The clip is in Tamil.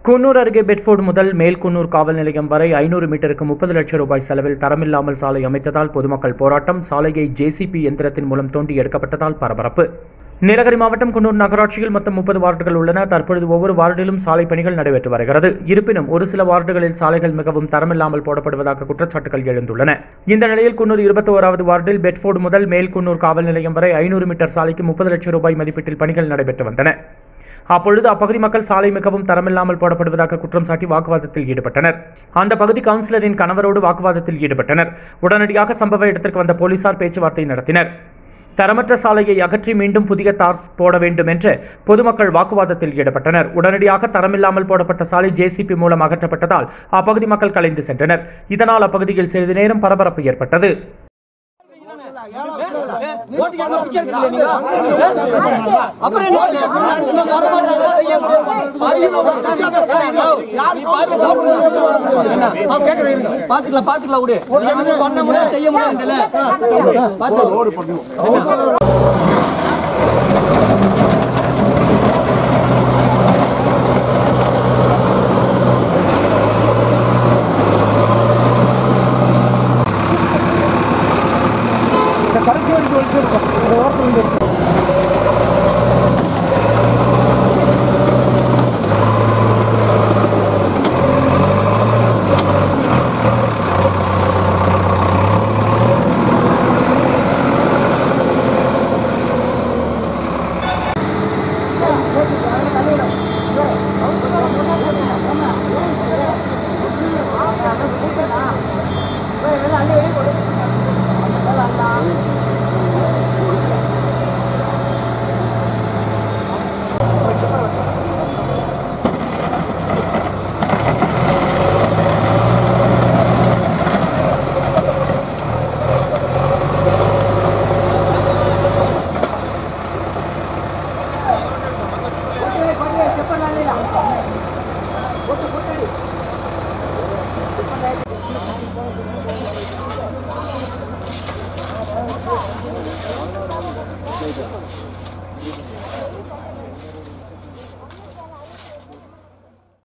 குன்னூர் அருகே பெட்ஃபோர்டு முதல் மேல்குன்னூர் காவல் நிலையம் வரை ஐநூறு மீட்டருக்கு முப்பது லட்சம் ரூபாய் செலவில் தரமில்லாமல் சாலை அமைத்ததால் பொதுமக்கள் போராட்டம் சாலையை ஜேசிபி எந்திரத்தின் மூலம் தோண்டி எடுக்கப்பட்டதால் பரபரப்பு நீலகிரி மாவட்டம் குன்னூர் நகராட்சியில் மொத்தம் முப்பது வார்டுகள் உள்ளன தற்பொழுது ஒவ்வொரு வார்டிலும் சாலை பணிகள் நடைபெற்று வருகிறது இருப்பினும் ஒரு சில வார்டுகளில் சாலைகள் மிகவும் தரமில்லாமல் போடப்படுவதாக குற்றச்சாட்டுகள் எழுந்துள்ளன இந்த நிலையில் குன்னூர் இருபத்தி ஓராவது வார்டில் பெட்ஃபோர்டு முதல் மேல்குன்னூர் காவல் நிலையம் வரை ஐநூறு மீட்டர் சாலைக்கு முப்பது லட்சம் ரூபாய் மதிப்பீட்டில் பணிகள் நடைபெற்று வந்தன அப்பொழுது அப்பகுதி மக்கள் சாலை மிகவும் தரமில்லாமல் போடப்படுவதாக குற்றம் சாட்டி வாக்குவாதத்தில் ஈடுபட்டனர் அந்த பகுதி கவுன்சிலரின் கணவரோடு வாக்குவாதத்தில் ஈடுபட்டனர் உடனடியாக சம்பவ இடத்திற்கு வந்த போலீசார் பேச்சுவார்த்தை நடத்தினர் தரமற்ற சாலையை அகற்றி மீண்டும் புதிய தார் போட வேண்டும் என்று பொதுமக்கள் வாக்குவாதத்தில் ஈடுபட்டனர் உடனடியாக தரமில்லாமல் போடப்பட்ட சாலை ஜேசிபி மூலம் அகற்றப்பட்டதால் அப்பகுதி மக்கள் கலைந்து சென்றனர் இதனால் அப்பகுதியில் சிறிது நேரம் பரபரப்பு ஏற்பட்டது ஓட்டு கேட்க பிச்சை எடுக்கிறீங்களா நீங்க? அப்புறம் என்ன? இன்னும் வர மாட்டாங்க, செய்ய முடியாது. பாத்துக்கலாம், பாத்துக்கலாம் பாத்துக்கலாம் விடு வந்து பண்ண முடியாது செய்ய முடியாதுல்ல பாத்து